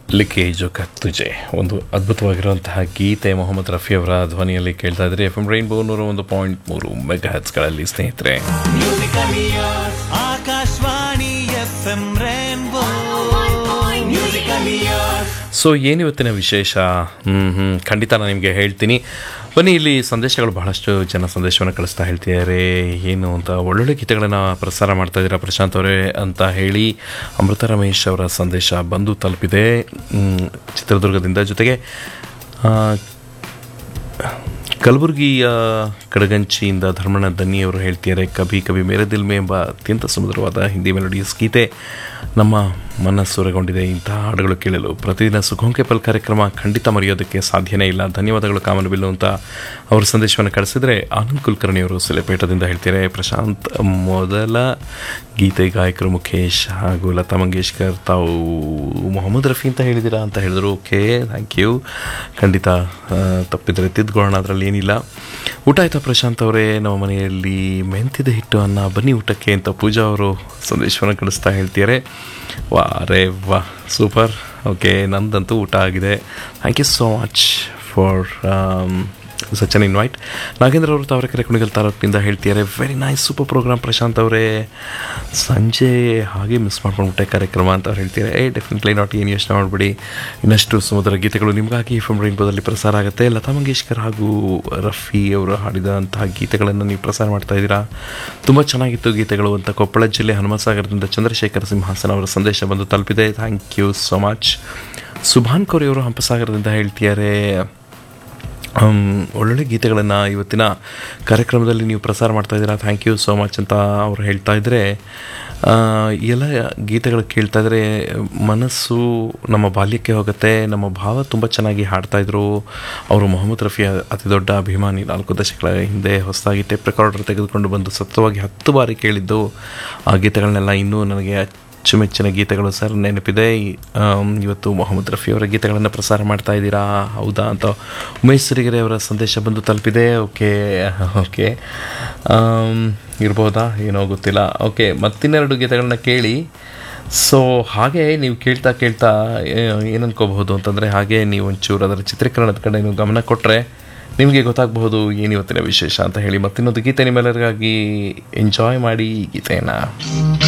ಲಿಖೆ ಜೋ ತುಜೆ ಒಂದು ಅದ್ಭುತವಾಗಿರುವಂತಹ ಗೀತೆ ಮೊಹಮ್ಮದ್ ರಫಿ ಅವರ ಧ್ವನಿಯಲ್ಲಿ ಕೇಳ್ತಾ ಇದ್ರೆ ಎಫ್ ಎಂ ರೈನ್ಬೋ ನೂರ ಒಂದು ಪಾಯಿಂಟ್ ಮೂರು ಮೆಗಾ ಹಚ್ಗಳಲ್ಲಿ ಸ್ನೇಹಿತರೆ Akashvani F M rainbow musical years so ಏನಿವತ್ತಿನ ವಿಶೇಷ ಹ್ಮ್ ಹ್ಮ್ ಖಂಡಿತ ನಾನು ನಿಮಗೆ ಹೇಳ್ತೀನಿ ಬನ್ನಿ ಇಲ್ಲಿ ಸಂದೇಶಗಳು ಬಹಳಷ್ಟು ಜನ ಸಂದೇಶವನ್ನು ಕಳಿಸ್ತಾ ಹೇಳ್ತಿದ್ದಾರೆ ಏನು ಅಂತ ಒಳ್ಳೊಳ್ಳೆ ಗೀತೆಗಳನ್ನು ಪ್ರಸಾರ ಮಾಡ್ತಾ ಇದ್ದೀರಾ ಪ್ರಶಾಂತ್ ಅವರೇ ಅಂತ ಹೇಳಿ ಅಮೃತ ರಮೇಶ್ ಅವರ ಸಂದೇಶ ಬಂದು ತಲುಪಿದೆ ಹ್ಮ್, ಚಿತ್ರದುರ್ಗದಿಂದ ಜೊತೆಗೆ ಆ, ಕಲಬುರಗಿಯ ಕಡಗಂಚಿಯಿಂದ ಧರ್ಮಣ್ಣ ದನ್ನಿ ಅವರು ಹೇಳ್ತಿದ್ದಾರೆ ಕಭಿ ಕಭಿ ಮೇರೆ ದಿಲ್ ಮೇ ಎಂಬ ಅತ್ಯಂತ ಸುಮಧುರವಾದ ಹಿಂದಿ ಮೆಲೋಡಿಯಸ್ ಗೀತೆ ನಮ್ಮ ಮನಸ್ಸೂರೆಗೊಂಡಿದೆ ಇಂತಹ ಹಾಡುಗಳು ಕೇಳಲು ಪ್ರತಿದಿನ ಸುಖೋಂಕೆ ಪಲ್ ಕಾರ್ಯಕ್ರಮ ಖಂಡಿತ ಮರೆಯೋದಕ್ಕೆ ಸಾಧ್ಯನೇ ಇಲ್ಲ ಧನ್ಯವಾದಗಳು ಕಾಮನಬಿಲ್ಲು ಅಂತ ಅವರು ಸಂದೇಶವನ್ನು ಕಳಿಸಿದರೆ ಆನಂದ್ ಕುಲಕರ್ಣಿ ಅವರು ಸಿಲೆಪೇಟದಿಂದ ಹೇಳ್ತಾರೆ ಪ್ರಶಾಂತ್ ಮೊದಲ ಗೀತೆ ಗಾಯಕರು ಮುಖೇಶ್ ಹಾಗೂ ಲತಾ ಮಂಗೇಶ್ಕರ್ ತಾವು ಮೊಹಮ್ಮದ್ ರಫಿ ಅಂತ ಹೇಳಿದ್ದೀರಾ ಅಂತ ಹೇಳಿದ್ರು ಓಕೆ ಥ್ಯಾಂಕ್ ಯು ಖಂಡಿತ ಆ, ತಪ್ಪಿದರೆ ತಿದ್ಕೊಳ್ಳೋಣ ಅದರಲ್ಲಿ ಏನಿಲ್ಲ ಊಟ ಆಯ್ತಾ ಪ್ರಶಾಂತ್ ಅವರೇ ನಮ್ಮ ಮನೆಯಲ್ಲಿ ಮೆಂತಿದ ಹಿಟ್ಟು ಅನ್ನ ಬನ್ನಿ ಊಟಕ್ಕೆ ಅಂತ ಪೂಜಾ ಅವರು ಸಂದೇಶವನ್ನು ಕಳಿಸ್ತಾ ಹೇಳ್ತಿದ್ದಾರೆ ವಾ ರೇ ವಾ ಸೂಪರ್ ಓಕೆ ನಂದಂತೂ ಊಟ ಆಗಿದೆ thank you so much for such an invite Nagendra ಅವರು ತಾವರೆಕೆರೆ ಕುಣಿಗಲ್ ತಾಲೂಕಿನಿಂದ ಹೇಳ್ತಿದ್ದಾರೆ very nice super programme Prashanth ಅವರೇ ಸಂಜೆ ಹಾಗೆ ಮಿಸ್ ಮಾಡ್ಕೊಂಡ್ಬಿಟ್ಟೆ ಕಾರ್ಯಕ್ರಮ ಅಂತ ಅವ್ರು ಹೇಳ್ತಾರೆ ಏ ಡೆಫಿನೆಟ್ಲಿ ನಾಟ್ ಏನು ಯೋಚನೆ ಮಾಡಬೇಡಿ ಇನ್ನಷ್ಟು ಸುಮಧುರ ಗೀತೆಗಳು ನಿಮಗಾಗಿ ಎಫ್ ಎಂ ರೈನ್ಬೋದಲ್ಲಿ ಪ್ರಸಾರ ಆಗುತ್ತೆ ಲತಾ ಮಂಗೇಶ್ಕರ್ ಹಾಗೂ ರಫಿ ಅವರು ಹಾಡಿದಂತಹ ಗೀತೆಗಳನ್ನು ನೀವು ಪ್ರಸಾರ ಮಾಡ್ತಾ ಇದ್ದೀರಾ ತುಂಬ ಚೆನ್ನಾಗಿತ್ತು ಗೀತೆಗಳು ಅಂತ ಕೊಪ್ಪಳ ಜಿಲ್ಲೆ ಹನುಮಸಾಗರದಿಂದ ಚಂದ್ರಶೇಖರ ಸಿಂಹಾಸನ ಅವರ ಸಂದೇಶ ಬಂದು ತಲುಪಿದೆ thank you so much Subhan Kori ಅವರು ಹಂಪಸಾಗರದಿಂದ ಹೇಳ್ತಿದ್ದಾರೆ ಹಮ್, ಒಳ್ಳೊಳ್ಳೆ ಗೀತೆಗಳನ್ನು ಇವತ್ತಿನ ಕಾರ್ಯಕ್ರಮದಲ್ಲಿ ನೀವು ಪ್ರಸಾರ ಮಾಡ್ತಾ ಇದ್ದೀರಾ ಥ್ಯಾಂಕ್ ಯು ಸೋ ಮಚ್ ಅಂತ ಅವ್ರು ಹೇಳ್ತಾ ಇದ್ದರೆ ಆ, ಎಲ್ಲ ಗೀತೆಗಳು ಕೇಳ್ತಾ ಇದ್ದರೆ ಮನಸ್ಸು ನಮ್ಮ ಬಾಲ್ಯಕ್ಕೆ ಹೋಗುತ್ತೆ ನಮ್ಮ ಭಾವ ತುಂಬ ಚೆನ್ನಾಗಿ ಹಾಡ್ತಾ ಇದ್ರು ಅವರು ಮೊಹಮ್ಮದ್ ರಫಿ ಅತಿ ದೊಡ್ಡ ಅಭಿಮಾನಿ ನಾಲ್ಕು ದಶಕಗಳ ಹಿಂದೆ ಹೊಸದಾಗಿ ಟೇಪ್ ರೆಕಾರ್ಡರ್ ತೆಗೆದುಕೊಂಡು ಬಂದು ಸತತವಾಗಿ ಹತ್ತು ಬಾರಿ ಕೇಳಿದ್ದು ಆ ಗೀತೆಗಳನ್ನೆಲ್ಲ ಇನ್ನೂ ನನಗೆ ಅಚ್ಚುಮೆಚ್ಚಿನ ಗೀತೆಗಳು ಸರ್ ನೆನಪಿದೆ ಈ, ಆಮ್, ಇವತ್ತು ಮೊಹಮ್ಮದ್ ರಫಿ ಅವರ ಗೀತೆಗಳನ್ನು ಪ್ರಸಾರ ಮಾಡ್ತಾ ಇದ್ದೀರಾ ಹೌದಾ ಅಂತ ಉಮೇಶ್ ಸಿರಿಗೆರೆ ಅವರ ಸಂದೇಶ ಬಂದು ತಲುಪಿದೆ ಓಕೆ ಓಕೆ ಆಮ್, ಇರ್ಬೋದಾ ಏನೋ ಗೊತ್ತಿಲ್ಲ ಓಕೆ ಮತ್ತಿನ್ನೆರಡು ಗೀತೆಗಳನ್ನ ಕೇಳಿ ಸೊ ಹಾಗೆ ನೀವು ಕೇಳ್ತಾ ಕೇಳ್ತಾ ಏನು ಅನ್ಕೋಬಹುದು ಅಂತಂದರೆ ಹಾಗೆ ನೀವು ಒಂಚೂರು ಅದರ ಚಿತ್ರೀಕರಣದ ಕಡೆ ನೀವು ಗಮನ ಕೊಟ್ಟರೆ ನಿಮಗೆ ಗೊತ್ತಾಗಬಹುದು ಏನು ಇವತ್ತಿನ ವಿಶೇಷ ಅಂತ ಹೇಳಿ ಮತ್ತಿನ್ನೊಂದು ಗೀತೆ ನಿಮ್ಮೆಲ್ಲರಿಗಾಗಿ ಎಂಜಾಯ್ ಮಾಡಿ ಈ ಗೀತೆಯನ್ನು